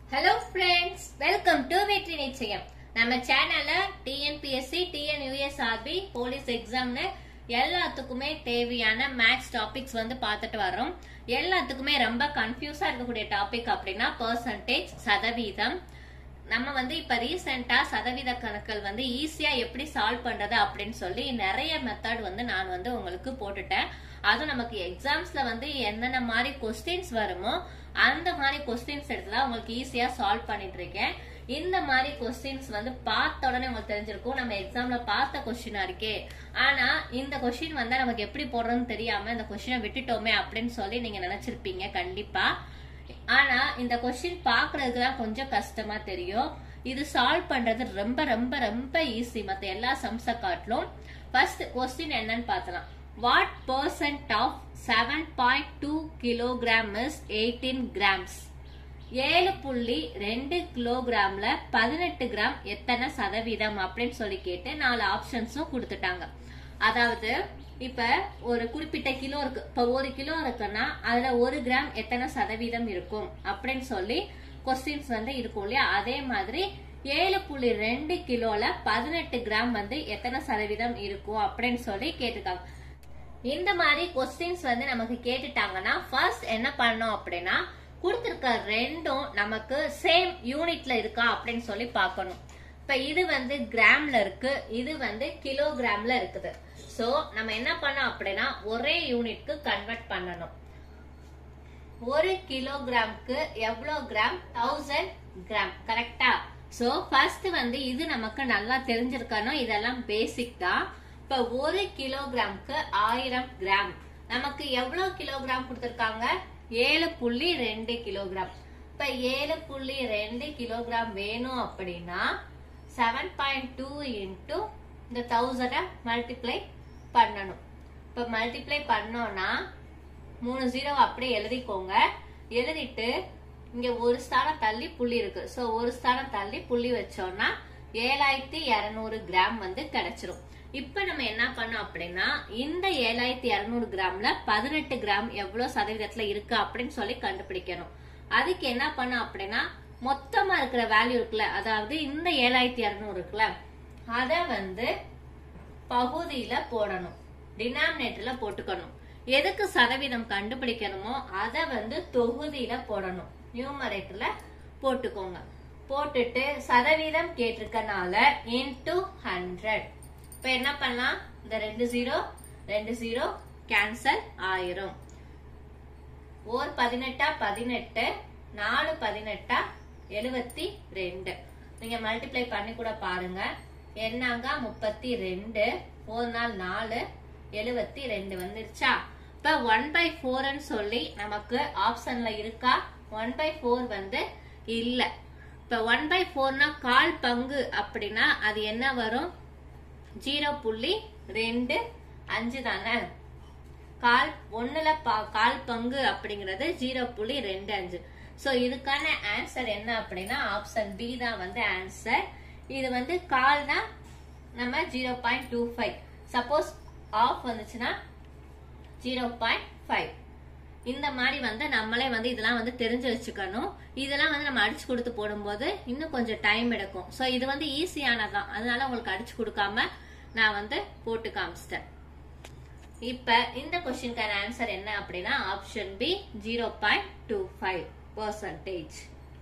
hello friends welcome to வெற்றி நிச்சயம் நம்ம சேனல்ல டிஎன்பிஎஸ்சி டிஎன்யூஎஸ்ஆர்பி போலீஸ் எக்ஸாம்னு எல்லாத்துக்குமே தேவையான மேக்ஸ் டாபிக்ஸ் வந்து பார்த்துட்டு வரோம் எல்லாத்துக்குமே ரொம்ப கன்ஃபியூஸா இருக்கக்கூடிய டாபிக் அப்படின்னா பர்சன்டேஜ் சதவீதம் நம்ம வந்து இப்ப ரீசெண்டா சதவீத கணக்குகள் வந்து ஈஸியா எப்படி சால்வ் பண்றது அப்படின்னு சொல்லி நிறைய மெத்தட் வந்து நான் வந்து உங்களுக்கு போட்டுட்டேன் அதுவும் நமக்கு எக்ஸாம்ஸ்ல வந்து என்னென்ன மாதிரி கொஸ்டின்ஸ் வருமோ அந்த மாதிரி கொஸ்டின்ஸ் எடுத்து தான் உங்களுக்கு ஈஸியா சால்வ் பண்ணிட்டு இருக்கேன் இந்த மாதிரி கொஸ்டின்ஸ் வந்து பார்த்த உடனே உங்களுக்கு தெரிஞ்சிருக்கும் நம்ம எக்ஸாம்ல பார்த்த கொஸ்டினா இருக்கே ஆனா இந்த கொஸ்டின் வந்து நமக்கு எப்படி போடுறதுன்னு தெரியாம இந்த கொஸ்டினை விட்டுட்டோமே அப்படின்னு சொல்லி நீங்க நினைச்சிருப்பீங்க கண்டிப்பா ஆனா இந்த கொஸ்டின் பாக்குறதுக்கு தான் கொஞ்சம் கஷ்டமா தெரியும் இது சால்வ் பண்றது ரொம்ப ரொம்ப ரொம்ப ஈஸி மத்த எல்லா சம்ஸ காட்டிலும் ஃபர்ஸ்ட் கொஸ்டின் என்னன்னு பார்த்தலாம் what percent of seven point two kilogram is eighteen grams ஏழு புள்ளி ரெண்டு கிலோகிராம்ல பதினெட்டு கிராம் எத்தனை சதவீதம் அப்படின்னு சொல்லி கேட்டு நாலு ஆப்ஷன்ஸும் கொடுத்துட்டாங்க அதாவது இப்ப ஒரு குறிப்பிட்ட கிலோ இருக்கு இப்ப ஒரு கிலோ இருக்குன்னா அதுல ஒரு கிராம் எத்தனை சதவீதம் இருக்கும் அப்படின்னு சொல்லி கொஸ்டின்ஸ் வந்து இருக்கும் இல்லையா அதே மாதிரி ஏழு புள்ளி ரெண்டு கிலோல பதினெட்டு கிராம் வந்து எத்தனை சதவீதம் இருக்கும் அப்படின்னு சொல்லி கேட்டிருக்காங்க இந்த மாதிரி கொஸ்டின்ஸ் வந்து நமக்கு கேட்டுட்டாங்கன்னா ஃபர்ஸ்ட் என்ன பண்ணோம் அப்படின்னா கொடுத்திருக்க ரெண்டும் நமக்கு சேம் யூனிட்ல இருக்கா அப்படின்னு சொல்லி பார்க்கணும் இப்ப இது வந்து கிராம்ல இருக்கு இது வந்து கிலோகிராம்ல இருக்குது சோ நம்ம என்ன பண்ணோம் அப்படின்னா ஒரே யூனிட்க்கு கன்வெர்ட் பண்ணணும் ஒரு கிலோகிராம்க்கு எவ்வளவு கிராம் தௌசண்ட் கிராம் கரெக்டா சோ ஃபர்ஸ்ட் வந்து இது நமக்கு நல்லா தெரிஞ்சிருக்கணும் இதெல்லாம் பேசிக் தான் இப்ப ஒரு கிலோகிராம்க்கு ஆயிரம் கிராம் நமக்கு எவ்வளவு கிலோகிராம் கொடுத்திருக்காங்க ஏழு புள்ளி ரெண்டு கிலோகிராம் இப்ப ஏழு புள்ளி ரெண்டு கிலோகிராம் வேணும் அப்படின்னா செவன் பாயிண்ட் டூ இன்டூ இந்த தௌசண்ட மல்டிப்ளை பண்ணணும் இப்ப மல்டிப்ளை பண்ணோம்னா மூணு ஜீரோ அப்படியே எழுதிக்கோங்க எழுதிட்டு இங்க ஒரு ஸ்தானம் தள்ளி புள்ளி இருக்கு சோ ஒரு ஸ்தானம் தள்ளி புள்ளி வச்சோம்னா ஏழாயிரத்தி இருநூறு கிராம் வந்து கிடைச்சிரும் இப்ப நம்ம என்ன பண்ணோம் அப்படின்னா இந்த ஏழாயிரத்தி இருநூறு கிராம்ல பதினெட்டு கிராம் எவ்வளவு சதவீதத்துல இருக்கு அப்படின்னு சொல்லி கண்டுபிடிக்கணும் அதுக்கு என்ன பண்ணோம் அப்படின்னா மொத்தமா இருக்கிற வேல்யூ இருக்குல்ல அதாவது இந்த ஏழாயிரத்தி இருநூறு இருக்குல்ல அத வந்து பகுதியில போடணும் டினாமினேட்டர்ல போட்டுக்கணும் எதுக்கு சதவீதம் கண்டுபிடிக்கணுமோ அத வந்து தொகுதியில போடணும் நியூமரேட்டர்ல போட்டுக்கோங்க போட்டுட்டு சதவீதம் கேட்டிருக்கனால இன்டூ ஹண்ட்ரட் இப்ப என்ன பண்ணலாம் இந்த ரெண்டு ஜீரோ ரெண்டு ஜீரோ கேன்சல் ஆயிரும் ஓர் பதினெட்டா பதினெட்டு நாலு பதினெட்டா எழுபத்தி ரெண்டு நீங்க மல்டிப்ளை பண்ணி கூட பாருங்க என்னாங்க முப்பத்தி ரெண்டு ஒரு நாள் நாலு எழுபத்தி ரெண்டு வந்துருச்சா இப்ப ஒன் பை ஃபோர்னு சொல்லி நமக்கு ஆப்ஷன்ல இருக்கா ஒன் பை ஃபோர் வந்து இல்ல இப்ப ஒன் பை ஃபோர்னா கால் பங்கு அப்படின்னா அது என்ன வரும் ஜீரோ புள்ளி ரெண்டு அஞ்சு தானே கால் ஒண்ணுல கால் பங்கு அப்படிங்கறது ஜீரோ புள்ளி ரெண்டு அஞ்சு சோ இதுக்கான ஆன்சர் என்ன அப்படின்னா ஆப்ஷன் பி தான் வந்து ஆன்சர் இது வந்து கால்னா நம்ம zero point two five suppose half வந்துச்சுன்னா ஜீரோ பாயிண்ட் ஃபைவ் இந்த மாதிரி வந்து நம்மளே வந்து இதெல்லாம் வந்து தெரிஞ்சு வச்சுக்கணும் இதெல்லாம் வந்து நம்ம அடிச்சு கொடுத்து போடும்போது இன்னும் கொஞ்சம் டைம் எடுக்கும் ஸோ இது வந்து ஈஸியானதான் அதனால உங்களுக்கு அடிச்சு கொடுக்காம நான் வந்து போட்டு காமிச்சிட்டேன் இப்ப இந்த கொஸ்டினுக்கான ஆன்சர் என்ன அப்படின்னா option B zero point two five percentage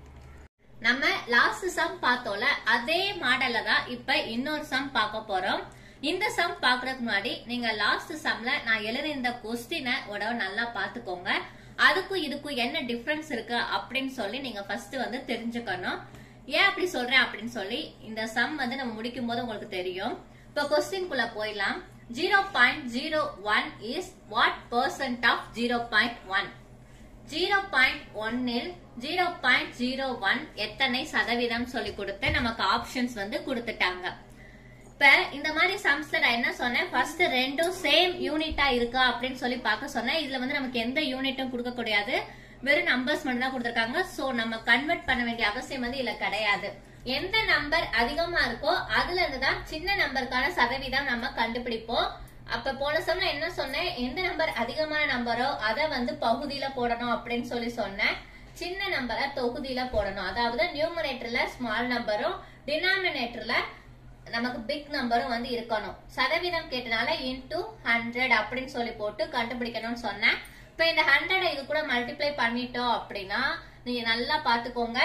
நம்ம லாஸ்ட் சம் பார்த்தோம்ல அதே மாடல்ல தான் இப்ப இன்னொரு சம் பார்க்க போறோம் இந்த சம் பாக்குறதுக்கு முன்னாடி நீங்க லாஸ்ட் சம்ல நான் எழுதின இந்த கொஸ்டினை உடனே நல்லா பாத்துக்கோங்க அதுக்கும் இதுக்கும் என்ன டிஃபரன்ஸ் இருக்கு அப்படின்னு சொல்லி நீங்க ஃபர்ஸ்ட் வந்து தெரிஞ்சுக்கணும் ஏன் அப்படி சொல்றேன் அப்படின்னு சொல்லி இந்த சம் வந்து நம்ம முடிக்கும் போது உங்களுக்கு தெரியும் இப்ப கொஸ்டின் குள்ள போயிடலாம் zero point zero one is what percent of zero point one zero point ஒன்னில் ஜீரோ பாயிண்ட் ஜீரோ ஒன் எத்தனை சதவீதம் சொல்லி கொடுத்து நமக்கு ஆப்ஷன்ஸ் வந்து கொடுத்துட்டாங்க இப்ப இந்த மாதிரி சம்ஸ்ல நான் என்ன சொன்னேன் ஃபர்ஸ்ட் ரெண்டும் சேம் யூனிட்டா இருக்கா அப்படின்னு சொல்லி பார்க்க சொன்னேன் இதுல வந்து நமக்கு எந்த யூனிட்டும் கொடுக்க கூடாது வெறும் நம்பர்ஸ் மட்டும் தான் கொடுத்துருக்காங்க சோ நம்ம கன்வெர்ட் பண்ண வேண்டிய அவசியம் வந்து இதுல கிடையாது எந்த நம்பர் அதிகமா இருக்கோ அதுல இருந்து தான் சின்ன நம்பருக்கான சதவீதம் நம்ம கண்டுபிடிப்போம் அப்ப போன சம்ல என்ன சொன்னேன் எந்த நம்பர் அதிகமான நம்பரோ அதை வந்து பகுதியில போடணும் அப்படின்னு சொல்லி சொன்னேன் சின்ன நம்பரை தொகுதியில போடணும் அதாவது நியூமரேட்டர்ல ஸ்மால் நம்பரும் டினாமினேட்டர்ல நமக்கு பிக் நம்பரும் வந்து இருக்கணும் சதவீதம் கேட்டனால இன்டூ ஹண்ட்ரட் அப்படின்னு சொல்லி போட்டு கண்டுபிடிக்கணும்னு சொன்னேன் இப்ப இந்த ஹண்ட்ரட் இது கூட மல்டிப்ளை பண்ணிட்டோம் அப்படின்னா நீங்க நல்லா பாத்துக்கோங்க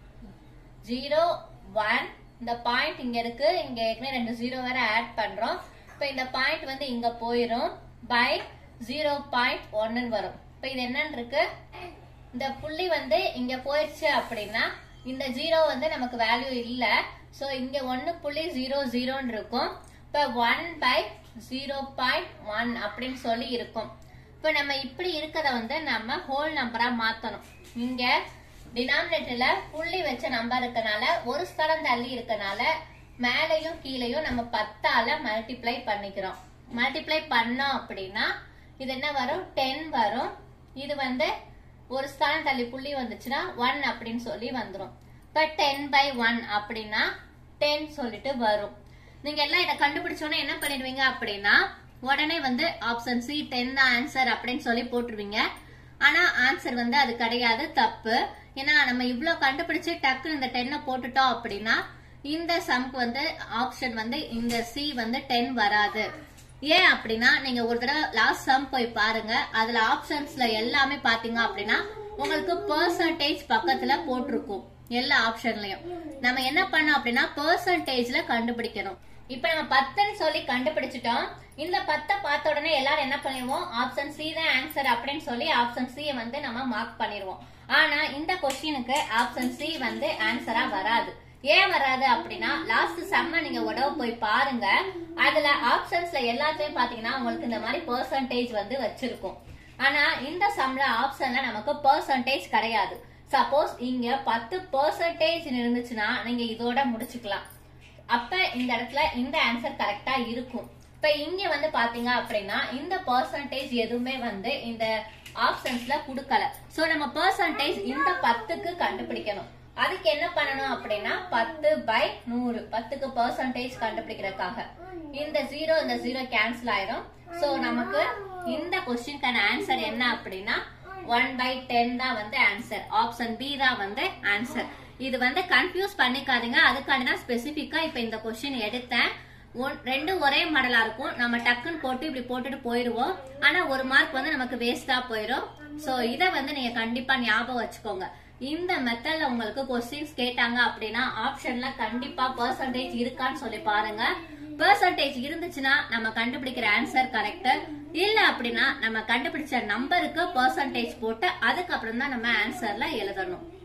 ஜீரோ ஒன் இந்த பாயிண்ட் இங்க இருக்கு இங்க ஏற்கனவே ரெண்டு ஜீரோ வேற ஆட் பண்றோம் இப்ப இந்த பாயிண்ட் வந்து இங்க போயிரும் பை ஜீரோ பாயிண்ட் ஒன்னு வரும் இப்ப இது என்னன்னு இருக்கு இந்த புள்ளி வந்து இங்க போயிடுச்சு அப்படின்னா இந்த ஜீரோ வந்து நமக்கு வேல்யூ இல்ல சோ இங்க ஒன்னு புள்ளி ஜீரோ ஜீரோன்னு இருக்கும் இப்ப one by zero point one அப்படின்னு சொல்லி இருக்கும் இப்ப நம்ம இப்படி இருக்கத வந்து நம்ம ஹோல் நம்பரா மாத்தணும் இங்க டினாமினேட்டர்ல புள்ளி வச்ச நம்பர் இருக்கனால ஒரு ஸ்தலம் தள்ளி இருக்கனால மேலையும் கீழையும் நம்ம பத்தால மல்டிப்ளை பண்ணிக்கிறோம் மல்டிப்ளை பண்ணோம் அப்படின்னா இது என்ன வரும் டென் வரும் இது வந்து ஒரு ஸ்தானம் தள்ளி புள்ளி வந்துச்சுன்னா ஒன் அப்படின்னு சொல்லி வந்துரும் இப்ப டென் பை ஒன் அப்படின்னா டென் சொல்லிட்டு வரும் நீங்க எல்லாம் இதை கண்டுபிடிச்சோன்னே என்ன பண்ணிடுவீங்க அப்படின்னா உடனே வந்து ஆப்ஷன் சி டென் தான் ஆன்சர் அப்படின்னு சொல்லி போட்டுருவீங்க ஆனா ஆன்சர் வந்து அது கிடையாது தப்பு ஏன்னா நம்ம இவ்ளோ கண்டுபிடிச்சு டக்குன்னு இந்த டென்னை போட்டுட்டோம் அப்படின்னா இந்த சம்க்கு வந்து ஆப்ஷன் வந்து இந்த சி வந்து டென் வராது ஏன் அப்படின்னா நீங்க ஒரு தடவை லாஸ்ட் சம் போய் பாருங்க அதுல ஆப்ஷன்ஸ்ல எல்லாமே பாத்தீங்க அப்படின்னா உங்களுக்கு பெர்சன்டேஜ் பக்கத்துல போட்டிருக்கும் எல்லா ஆப்ஷன்லயும் நம்ம என்ன பண்ணோம் அப்படின்னா பெர்சன்டேஜ்ல கண்டுபிடிக்கணும் இப்ப நம்ம பத்துன்னு சொல்லி கண்டுபிடிச்சிட்டோம் இந்த பத்தை பார்த்த உடனே எல்லாரும் என்ன பண்ணிடுவோம் ஆப்ஷன் சி தான் ஆன்சர் அப்படின்னு சொல்லி ஆப்ஷன் சி வந்து நம்ம மார்க் பண்ணிடுவோம் ஆனா இந்த கொஸ்டினுக்கு ஆப்ஷன் சி வந்து ஆன்சரா வராது ஏன் வராது அப்படின்னா லாஸ்ட் செம்ம நீங்க உடவு போய் பாருங்க அதுல ஆப்ஷன்ஸ்ல எல்லாத்தையும் பாத்தீங்கன்னா உங்களுக்கு இந்த மாதிரி பெர்சன்டேஜ் வந்து வச்சிருக்கும் ஆனா இந்த சம்ல ஆப்ஷன்ல நமக்கு பெர்சன்டேஜ் கிடையாது சப்போஸ் இங்க பத்து பெர்சன்டேஜ் இருந்துச்சுன்னா நீங்க இதோட முடிச்சுக்கலாம் அப்ப இந்த இடத்துல இந்த ஆன்சர் கரெக்டா இருக்கும் இப்ப இங்க வந்து பாத்தீங்க அப்படின்னா இந்த பெர்சன்டேஜ் எதுவுமே வந்து இந்த ஆப்ஷன்ஸ்ல குடுக்கல சோ நம்ம பெர்சன்டேஜ் இந்த பத்துக்கு கண்டுபிடிக்கணும் அதுக்கு என்ன பண்ணணும் அப்படின்னா பத்து பை நூறு பத்துக்கு பெர்சன்டேஜ் கண்டுபிடிக்கிறதுக்காக இந்த ஜீரோ இந்த ஜீரோ கேன்சல் ஆயிரும் சோ நமக்கு இந்த கொஸ்டின்கான ஆன்சர் என்ன அப்படின்னா ஒன் பை டென் தான் வந்து ஆன்சர் ஆப்ஷன் பி தான் வந்து ஆன்சர் இது வந்து கன்ஃபியூஸ் பண்ணிக்காதீங்க அதுக்காண்டி தான் ஸ்பெசிபிக்கா இப்ப இந்த கொஸ்டின் எடுத்தேன் ஒன்- ரெண்டும் ஒரே மாடலா இருக்கும் நம்ம டக்குன்னு போட்டு இப்படி போட்டுட்டு போயிருவோம் ஆனா ஒரு மார்க் வந்து நமக்கு வேஸ்டா போயிடும் சோ இத வந்து நீங்க கண்டிப்பா ஞாபகம் வச்சுக்கோங்க இந்த மெத்தட்ல உங்களுக்கு கொஸ்டின்ஸ் கேட்டாங்க அப்படின்னா ஆப்ஷன்ல கண்டிப்பா பெர்சன்டேஜ் இருக்கான்னு சொல்லி பாருங்க பெர்சன்டேஜ் இருந்துச்சுன்னா நம்ம கண்டுபிடிக்கிற ஆன்சர் கரெக்ட் இல்ல அப்படின்னா நம்ம கண்டுபிடிச்ச நம்பருக்கு பெர்சன்டேஜ் போட்டு அதுக்கப்புறம் தான் நம்ம ஆன்சர்ல எழுதணும்